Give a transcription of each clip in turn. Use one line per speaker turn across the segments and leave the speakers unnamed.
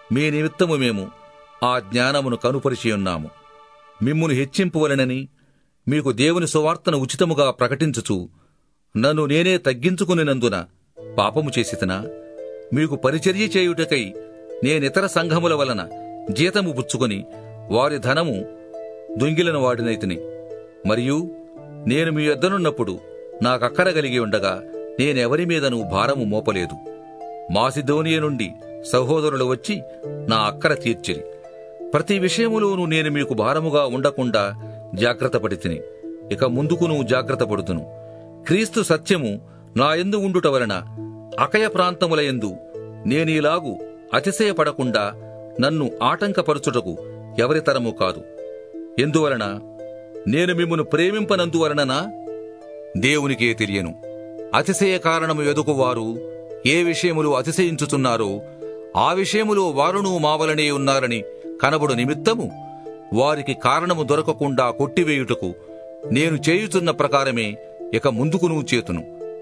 మీ నిమిత్తము మేము ఆ జ్ఞానమును కనుపరిచి ఉన్నాము మిమ్మును హెచ్చింపవలెనని మీకు దేవుని సువార్తను ఉచితముగా ప్రకటించుచు నన్ను నేనే తగ్గించుకునినందున పాపము చేసితనా మీకు పరిచర్య చేయుటకై నేనితర సంఘముల వలన జీతము పుచ్చుకొని వారి ధనము దొంగిలిన వాడినైతిని మరియు నేను మీ యొద్దనున్నప్పుడు నాకక్కర కలిగి ఉండగా నేనెవరి మీదను భారము మోపలేదు మాసిదోనియ నుండి సహోదరులు వచ్చి నా అక్కర తీర్చిరి ప్రతి విషయములోనూ నేను మీకు భారముగా ఉండకుండా జాగ్రత్త పడితిని ఇక ముందుకును జాగ్రత్త పడుతును క్రీస్తు సత్యము నా ఎందు ఉండుట వలన అకయ ప్రాంతముల ఎందు నేనీలాగు అతిశయపడకుండా నన్ను ఆటంకపరచుటకు ఎవరి తరము కాదు ఎందువలన నేను మిమ్మును ప్రేమింపనందువలననా దేవునికే తెలియను అతిశయ కారణము ఎదుకువారు ఏ విషయములు అతిశయించుచున్నారో ఆ విషయములో వారును మావలనే ఉన్నారని కనబడు నిమిత్తము వారికి కారణము దొరకకుండా కొట్టివేయుటకు నేను చేయుచున్న ప్రకారమే ఇక ముందుకును చేతును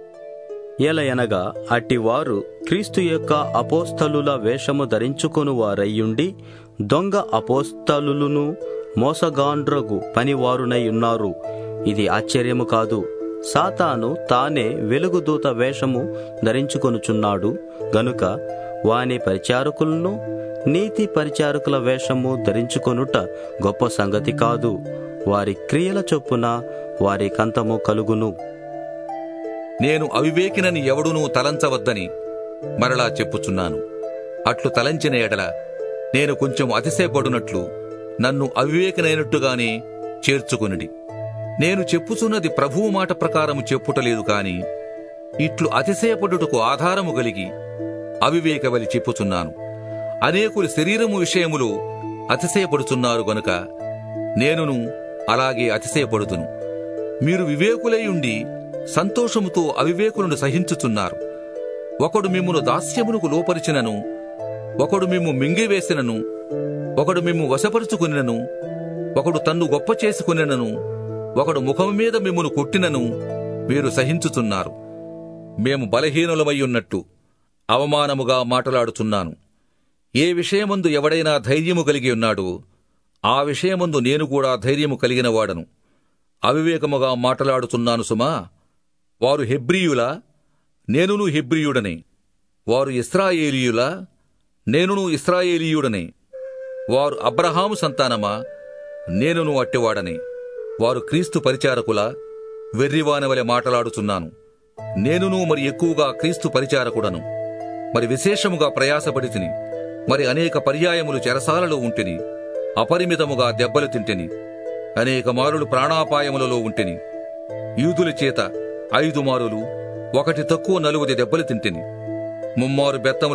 ఎలయనగా అట్టివారు క్రీస్తు యొక్క అపోస్తలుల వేషము ధరించుకొను వారయ్యుండి దొంగ అపోస్తలులను మోసగాండ్రగు పనివారునై ఉన్నారు ఇది ఆశ్చర్యము కాదు సాతాను తానే వెలుగుదూత వేషము ధరించుకొనుచున్నాడు గనుక వాని పరిచారకులను నీతి పరిచారకుల వేషము ధరించుకొనుట గొప్ప సంగతి కాదు వారి క్రియల చొప్పున వారి కంతము కలుగును
నేను అవివేకినని ఎవడునూ తలంచవద్దని మరలా చెప్పుచున్నాను అట్లు తలంచిన ఎడల నేను కొంచెం అతిశయపడునట్లు నన్ను అవివేకనైనట్టుగానే చేర్చుకొనిడి నేను చెప్పుచున్నది ప్రభువు మాట ప్రకారము చెప్పుటలేదు కాని ఇట్లు అతిశయపడుటకు ఆధారము కలిగి అవివేకవలి చెప్పుచున్నాను అనేకులు శరీరము విషయములో అతిశయపడుచున్నారు గనుక నేనును అలాగే అతిశయపడుతును మీరు వివేకులై ఉండి సంతోషముతో అవివేకులను సహించుచున్నారు ఒకడు మిమ్మును దాస్యమునకు లోపరిచినను ఒకడు మిమ్ము మింగివేసినను ఒకడు మిమ్ము వశపరుచుకునినను ఒకడు తన్ను గొప్ప చేసుకునినను ఒకడు ముఖం మీద మిమ్మును కొట్టినను మీరు సహించుచున్నారు మేము బలహీనులమై ఉన్నట్టు అవమానముగా మాటలాడుచున్నాను ఏ విషయమందు ఎవడైనా ధైర్యము కలిగి ఉన్నాడో ఆ విషయమందు నేను కూడా ధైర్యము కలిగిన వాడను అవివేకముగా మాటలాడుచున్నాను సుమా వారు హెబ్రీయులా నేనును హెబ్రీయుడనే వారు ఇస్రాయేలీయులా నేనును ఇస్రాయేలీయుడనే వారు అబ్రహాము సంతానమా నేనును అట్టివాడనే వారు క్రీస్తు పరిచారకులా వెర్రివానవలె మాటలాడుచున్నాను నేనును మరి ఎక్కువగా క్రీస్తు పరిచారకుడను మరి విశేషముగా ప్రయాసపడి తిని మరి అనేక పర్యాయములు చెరసాలలో ఉంటిని అపరిమితముగా దెబ్బలు తింటిని అనేక మారులు ప్రాణాపాయములలో ఉంటిని యూదుల చేత ఐదు మారులు ఒకటి తక్కువ నలుగుది దెబ్బలు తింటిని ముమ్మారు బెత్తములు